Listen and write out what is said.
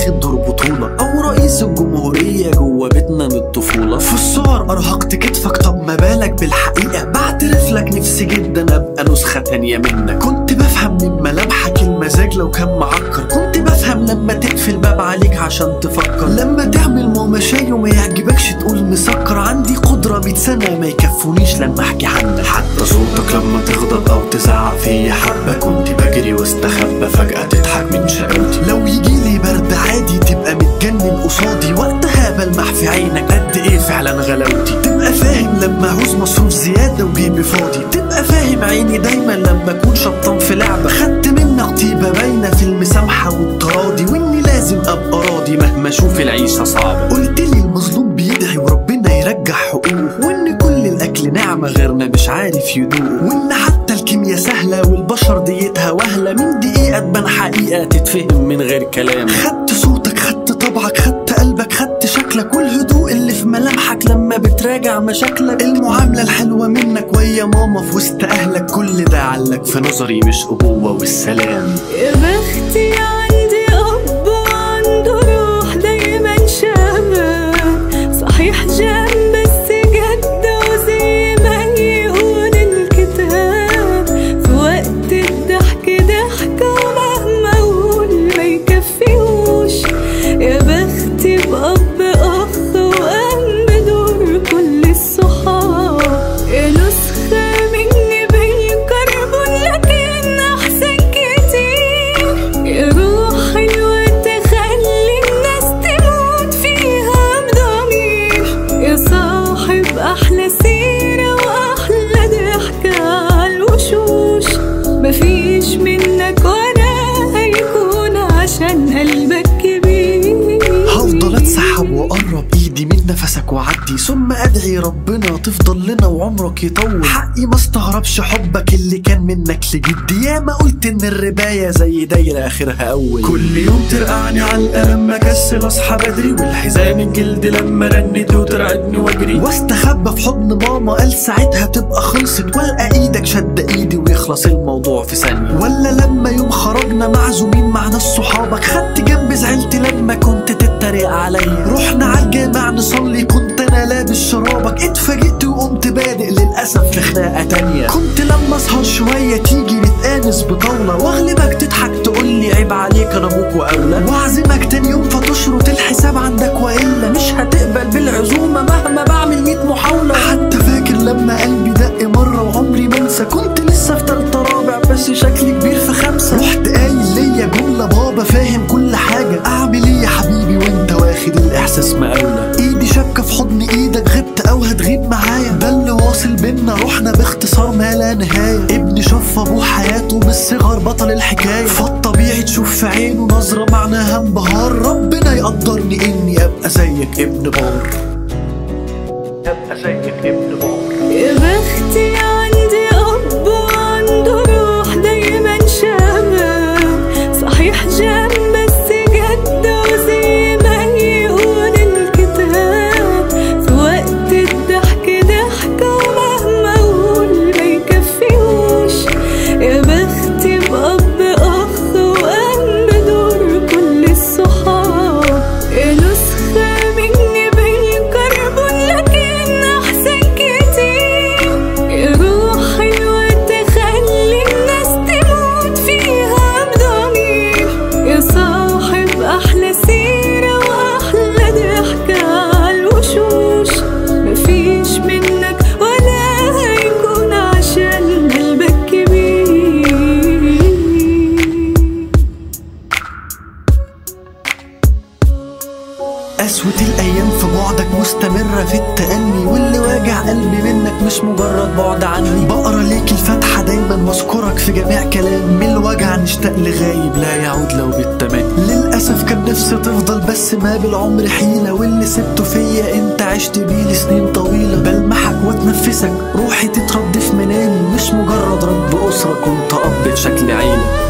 واخد دور بطولة أو رئيس الجمهورية جوه بيتنا من الطفولة في الصور أرهقت كتفك طب ما بالك بالحقيقة بعترف لك نفسي جدا أبقى نسخة تانية منك كنت بفهم من ملامحك المزاج لو كان معكر كنت بفهم لما تقفل باب عليك عشان تفكر لما تعمل مشاي وما يعجبكش تقول مسكر عندي قدرة مية سنة ما يكفونيش لما احكي عنك حتى صوتك لما تغضب او تزعق فيا حبة كنت بجري واستخبى فجأة تضحك من شقاوتي لو يجيلي برد عادي تبقى متجنن قصادي وقتها بلمح في عينك قد ايه فعلا غلاوتي تبقى فاهم لما عاوز مصروف زيادة وجيبي فاضي تبقى فاهم عيني دايما لما اكون شطان في لعبة خدت منك طيبة باينة في المسامحة والتراضي واني لازم ابقى راضي مهما اشوف العيشة صعبة قلت لي المظلوم بيدعي وربنا يرجع حقوقه وان كل الاكل نعمة غيرنا مش عارف يدوق وان حتى الكيمياء سهلة والبشر ديتها وهلة من دقيقة تبان حقيقة تتفهم من غير كلام خدت صوتك خدت طبعك خدت قلبك خدت شكلك والهدوء اللي في ملامحك لما بتراجع مشاكلك المعاملة الحلوة منك ويا ماما في وسط اهلك كل ده علك في نظري مش ابوة والسلام يا بختي عندي أب وعنده روح دايما شباب صحيح جام بس جد وزي ما يقول الكتاب في وقت الضحك ضحك ومهما أقول ما يكفيهوش يا بختي بأب أخ وأم دور كل الصحاب يا نسخة مني بالكربون لكن أحسن كتير يا روح حلوة تخلي الناس تموت فيها بضمير يا صاحب أحلى سيرة وأحلى ضحكة عالوشوش مفيش منك ولا هيكون عشان قلبك كبير هفضل اتسحب واقرب ايدي من نفسك واعدي ثم ادعي ربنا تفضل لنا وعمرك يطول حقي ما استغربش حبك اللي كان منك لجدي ياما قلت ان الرباية زي دايرة اخرها اول كل يوم ترقعني على القلم اكسل اصحى بدري والحزام الجلد لما رنت وترعدني واجري واستخبى في حضن ماما قال ساعتها تبقى خلصت والقى ايدك شد ايدي ويخلص الموضوع في ثانية ولا لما يوم خرجنا معزومين مع ناس صحابك خدت جنب زعلت لما كنت تتريق عليا رحنا على الجامع نصلي كنت انا لابس شرابك اتفاجئت وقمت بادئ للاسف في خناقه تانية كنت لما اسهر شويه تيجي نتقانس بطاوله واغلبك تضحك تقولي عيب عليك انا ابوك واولى واعزمك تاني يوم فتشرط الحساب عندك والا مش هتقبل بالعزومه مهما بعمل 100 محاوله حتى فاكر لما قلبي دق مره وعمري ما انسى كنت لسه في تالتة رابع بس شكلي كبير في خمسه رحت قايل ليا جمله بابا فاهم كل حاجه اعمل ايه يا حبيبي وانت واخد الاحساس مقاوله ايدي شبكه في حضن ايدك غبت او هتغيب معايا ده اللي واصل بينا رحنا باختصار ما لا نهايه ابني شاف ابوه حياته من الصغر بطل الحكايه فالطبيعي تشوف في عينه نظره معناها انبهار ربنا يقدرني اني ابقى زيك ابن بار ابقى زيك ابن بار يا بختي عندي أب وعنده روح دايما شباب صحيح جام بس جد وزي ما يقول الكتاب في وقت الضحك ضحك ومهما أقول ما يكفيهوش يا بختي بأب أخ وأم دور كل الصحاب يا نسخة مني بالكربون لكن أحسن كتير يا روح حلوة تخلي الناس تموت فيها بضمير يا صاحب أحلى سيرة وأحلى ضحكة عالوشوش مفيش منك ولا هيكون عشان قلبك كبير قسوة الأيام في بعدك مستمرة في التأني واللي واجع قلبي منك مش مجرد بعد عني بقرا ليك الفاتحة دايما واذكرك في جميع كلام من الوجع نشتاق لغايب لا يعود لو بالتمني للأسف كان نفسي تفضل بس ما بالعمر حيلة واللي سبته فيا انت عشت بيه لسنين طويلة بلمحك واتنفسك روحي تترد في منامي مش مجرد رب أسرة كنت أب بشكل عيلة